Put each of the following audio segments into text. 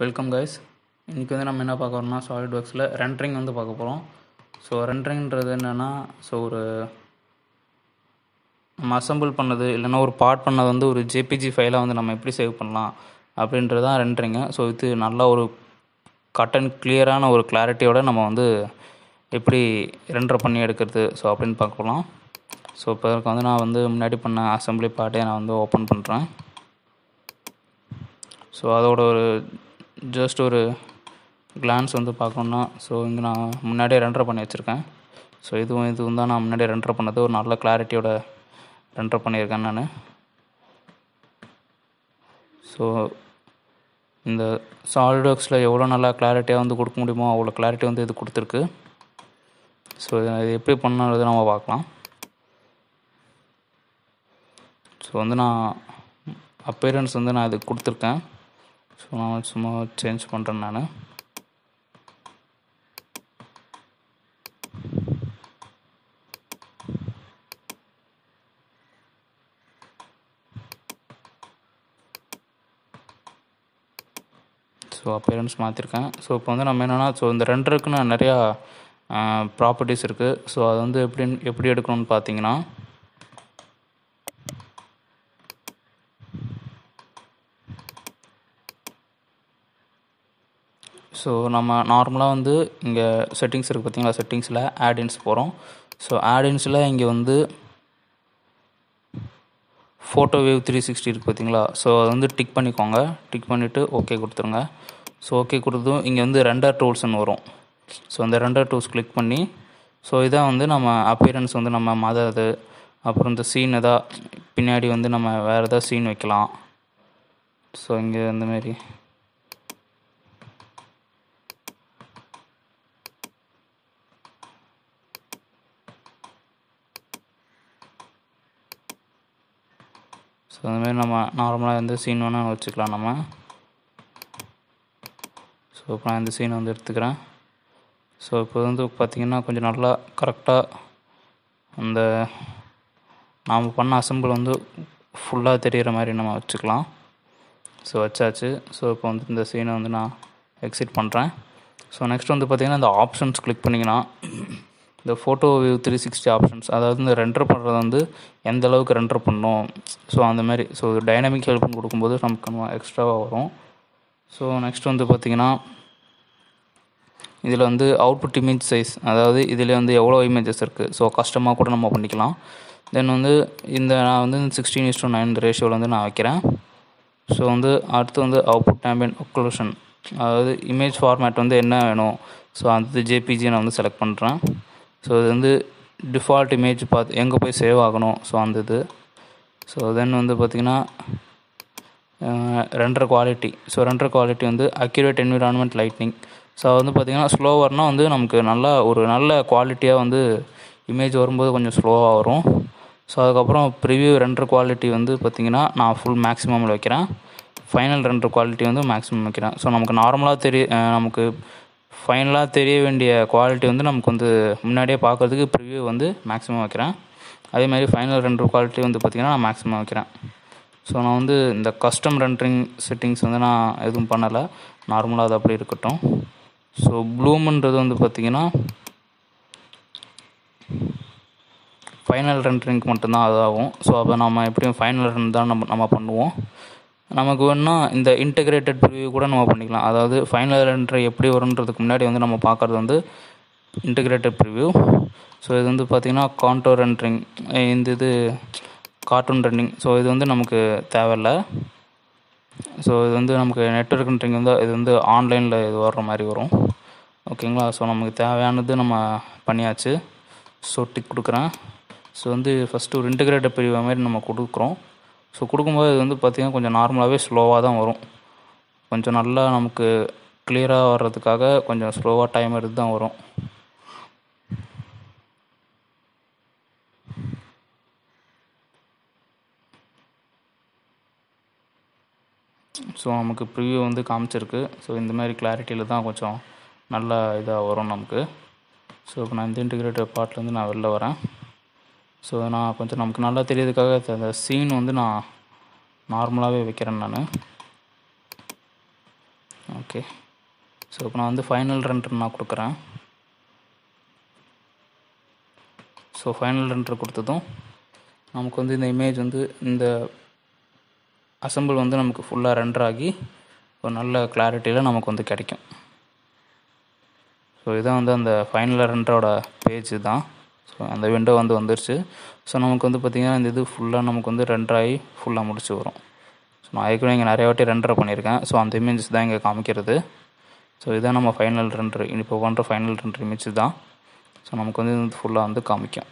welcome guys இன்றைக்கி வந்து நம்ம என்ன பார்க்க போகிறோம்னா சாலிட் ஒர்க்ஸில் ரெண்டரிங் வந்து பார்க்க போகிறோம் ஸோ ரெண்டரிங்கிறது என்னென்னா ஸோ ஒரு நம்ம அசம்பிள் பண்ணது இல்லைன்னா ஒரு பார்ட் பண்ணது வந்து ஒரு ஜேபிஜி ஃபைலாக வந்து நம்ம எப்படி சேவ் பண்ணலாம் அப்படின்றது தான் ரெண்டரிங்கு ஸோ இது நல்ல ஒரு கட் அண்ட் கிளியரான ஒரு கிளாரிட்டியோட நம்ம வந்து எப்படி ரெண்டர் பண்ணி எடுக்கிறது ஸோ அப்படின்னு பார்க்கலாம் ஸோ இப்போ இதுக்கு வந்து நான் வந்து முன்னாடி பண்ண அசம்பிளி பார்ட்டே நான் வந்து ஓப்பன் பண்ணுறேன் ஸோ அதோட ஒரு ஜஸ்ட் ஒரு கிளான்ஸ் வந்து பார்க்கணுன்னா ஸோ இங்கே நான் முன்னாடியே ரெண்டர் பண்ணி வச்சுருக்கேன் ஸோ இதுவும் இதுவும் தான் நான் முன்னாடியே ரெண்டர் பண்ணது ஒரு நல்ல கிளாரிட்டியோட ரெண்டர் பண்ணியிருக்கேன் நான் ஸோ இந்த சாலிட்ஒர்க்ஸில் எவ்வளோ நல்லா கிளாரிட்டியாக வந்து கொடுக்க முடியுமோ அவ்வளோ கிளாரிட்டி வந்து இது கொடுத்துருக்கு ஸோ இது எப்படி பண்ணுறது நம்ம பார்க்கலாம் ஸோ வந்து நான் அப்பேரன்ஸ் வந்து நான் இது கொடுத்துருக்கேன் ஸோ நான் சும்மா சேஞ்ச் பண்ணுறேன் நான் ஸோ அப்பேரன்ஸ் மாற்றிருக்கேன் ஸோ இப்போ வந்து நம்ம என்னென்னா ஸோ இந்த ரெண்டருக்கு நான் நிறையா ப்ராப்பர்ட்டிஸ் இருக்குது ஸோ அது வந்து எப்படி எப்படி எடுக்கணும்னு பார்த்தீங்கன்னா ஸோ நம்ம நார்மலாக வந்து இங்கே செட்டிங்ஸ் இருக்குது பார்த்தீங்களா செட்டிங்ஸில் ஆடியன்ஸ் போகிறோம் ஸோ ஆடியன்ஸில் இங்கே வந்து ஃபோட்டோ வேவ் த்ரீ சிக்ஸ்டி இருக்குது பார்த்தீங்களா ஸோ அதை வந்து டிக் பண்ணிக்கோங்க டிக் பண்ணிவிட்டு ஓகே கொடுத்துருங்க ஸோ ஓகே கொடுத்ததும் இங்கே வந்து ரெண்டர் டூல்ஸ்னு வரும் ஸோ அந்த ரெண்டர் டூல்ஸ் கிளிக் பண்ணி ஸோ இதான் வந்து நம்ம அப்பியரன்ஸ் வந்து நம்ம மாற்றுறது அப்புறம் இந்த சீன் எதா பின்னாடி வந்து நம்ம வேறு எதாவது சீன் வைக்கலாம் ஸோ இங்கே இந்தமாரி ஸோ அந்தமாரி நம்ம நார்மலாக எந்த சீன் வேணால் வச்சுக்கலாம் நம்ம ஸோ இப்போ நான் இந்த சீனை வந்து எடுத்துக்கிறேன் ஸோ இப்போ வந்து பார்த்திங்கன்னா கொஞ்சம் நல்லா கரெக்டாக அந்த நாம் பண்ண அசம்பிள் வந்து ஃபுல்லாக தெரிகிற மாதிரி நம்ம வச்சுக்கலாம் ஸோ வச்சாச்சு ஸோ இப்போ வந்து இந்த சீனை வந்து நான் எக்ஸிட் பண்ணுறேன் ஸோ நெக்ஸ்ட் வந்து பார்த்திங்கன்னா இந்த ஆப்ஷன்ஸ் கிளிக் பண்ணிங்கன்னா இந்த photo view three sixty options அதாவது இந்த ரெண்டர் பண்ணுறது வந்து எந்த அளவுக்கு ரெண்டர் பண்ணணும் ஸோ அந்த மாதிரி ஸோ டைனமிக் ஹெல்ப்னு கொடுக்கும்போது நமக்கு எக்ஸ்ட்ராவாக வரும் ஸோ நெக்ஸ்ட் வந்து பார்த்திங்கன்னா இதில் வந்து அவுட்புட் இமேஜ் சைஸ் அதாவது இதில் வந்து எவ்வளோ இமேஜஸ் இருக்குது ஸோ கஷ்டமாக கூட நம்ம பண்ணிக்கலாம் தென் வந்து இந்த நான் வந்து சிக்ஸ்டீன் இஸ் டு நைன் ரேஷியோவில் வந்து நான் வைக்கிறேன் ஸோ வந்து அடுத்து வந்து அவுட்புட் ஆம்பியன் ஒக்லூஷன் அதாவது இமேஜ் ஃபார்மேட் வந்து என்ன வேணும் ஸோ அது ஜேபிஜி நான் வந்து செலக்ட் பண்ணுறேன் ஸோ இது வந்து டிஃபால்ட் இமேஜ் பார்த்து எங்கே போய் சேவ் ஆகணும் ஸோ அந்த இது ஸோ தென் வந்து பார்த்திங்கன்னா render quality so render quality வந்து அக்யூரேட் என்விரான்மெண்ட் லைட்னிங் ஸோ வந்து பார்த்திங்கன்னா ஸ்லோவர்னால் வந்து நமக்கு நல்லா ஒரு நல்ல குவாலிட்டியாக வந்து இமேஜ் வரும்போது கொஞ்சம் ஸ்லோவாக வரும் ஸோ அதுக்கப்புறம் ப்ரிவியூ ரெண்டர் குவாலிட்டி வந்து பார்த்திங்கன்னா நான் ஃபுல் மேக்ஸிமமில் வைக்கிறேன் ஃபைனல் ரெண்டர் குவாலிட்டி வந்து மேக்ஸிமம் வைக்கிறேன் ஸோ நமக்கு நார்மலாக தெரிய நமக்கு ஃபைனலாக தெரிய வேண்டிய குவாலிட்டி வந்து நமக்கு வந்து முன்னாடியே பார்க்குறதுக்கு ப்ரிவியூ வந்து மேக்ஸிமம் வைக்கிறேன் அதே மாதிரி ஃபைனல் ரெண்டர் குவாலிட்டி வந்து பார்த்திங்கன்னா நான் மேக்ஸிமம் வைக்கிறேன் ஸோ நான் வந்து இந்த கஸ்டம் ரெண்டரிங் செட்டிங்ஸ் வந்து நான் எதுவும் பண்ணலை நார்மலாக அது அப்படி இருக்கட்டும் ஸோ ப்ளூம்ன்றது வந்து பார்த்திங்கன்னா ஃபைனல் ரெண்டரிங்க்கு மட்டும்தான் அதாகும் ஸோ அப்போ நம்ம எப்படியும் ஃபைனல் ரெண்ட் தான் நம்ம நம்ம பண்ணுவோம் நமக்கு வேணுன்னா இந்த இன்டெகிரேட்டட் ப்ரிவியூ கூட நம்ம பண்ணிக்கலாம் அதாவது ஃபைனல் ரெண்டர் எப்படி வரும்ன்றதுக்கு முன்னாடி வந்து நம்ம பார்க்குறது வந்து இன்டெகிரேட்டட் ப்ரிவியூ ஸோ இது வந்து பார்த்திங்கன்னா கான்டோர் ரெண்டரிங் இந்த இது கார்ட்டூன் ரெண்டிங் ஸோ இது வந்து நமக்கு தேவையில்ல ஸோ இது வந்து நமக்கு நெட்ஒர்க் ரெண்டரிங் வந்து இது வந்து ஆன்லைனில் இது வர்ற மாதிரி வரும் ஓகேங்களா ஸோ நமக்கு தேவையானது நம்ம பண்ணியாச்சு ஸோ டிக் கொடுக்குறேன் ஸோ வந்து ஃபஸ்ட்டு ஒரு இன்டெகிரேட்டட் பிரிவு மாதிரி நம்ம கொடுக்குறோம் ஸோ கொடுக்கும்போது இது வந்து பார்த்திங்கன்னா கொஞ்சம் நார்மலாகவே ஸ்லோவாக தான் வரும் கொஞ்சம் நல்லா நமக்கு கிளியராக வர்றதுக்காக கொஞ்சம் ஸ்லோவாக டைம் எடுத்து தான் வரும் ஸோ நமக்கு ப்ரிவியூ வந்து காமிச்சிருக்கு ஸோ இந்த மாதிரி கிளாரிட்டியில் தான் கொஞ்சம் நல்ல இதாக வரும் நமக்கு ஸோ இப்போ நான் இந்த இன்டிகிரேட்டர் பார்ட்லேருந்து நான் வெளில வரேன் ஸோ நான் கொஞ்சம் நமக்கு நல்லா தெரியறதுக்காக அந்த சீன் வந்து நான் நார்மலாகவே வைக்கிறேன் நான் ஓகே ஸோ இப்போ நான் வந்து ஃபைனல் ரெண்டர் நான் கொடுக்குறேன் ஸோ ஃபைனல் ரெண்டர் கொடுத்ததும் நமக்கு வந்து இந்த இமேஜ் வந்து இந்த அசம்பிள் வந்து நமக்கு ஃபுல்லாக ரெண்டர் ஆகி ஒரு நல்ல கிளாரிட்டியில் நமக்கு வந்து கிடைக்கும் ஸோ இதான் வந்து அந்த ஃபைனல் ரெண்டரோட பேஜ் தான் ஸோ அந்த விண்டோ வந்து வந்துருச்சு ஸோ நமக்கு வந்து பார்த்திங்கன்னா இந்த இது ஃபுல்லாக நமக்கு வந்து ரெண்டர் ஆகி ஃபுல்லாக முடிச்சு வரும் ஸோ நான் ஏற்கனவே இங்கே நிறைய வாட்டி ரெண்டர் பண்ணியிருக்கேன் ஸோ அந்த இமேஜஸ் தான் இங்கே காமிக்கிறது ஸோ இதான் நம்ம ஃபைனல் ரெண்டர் இப்போ பண்ணுற ஃபைனல் ரெண்டர் இமேஜ் தான் ஸோ நமக்கு வந்து இது ஃபுல்லாக வந்து காமிக்கும்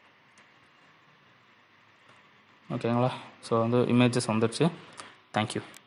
ஓகேங்களா ஸோ வந்து இமேஜஸ் வந்துடுச்சு தேங்க்யூ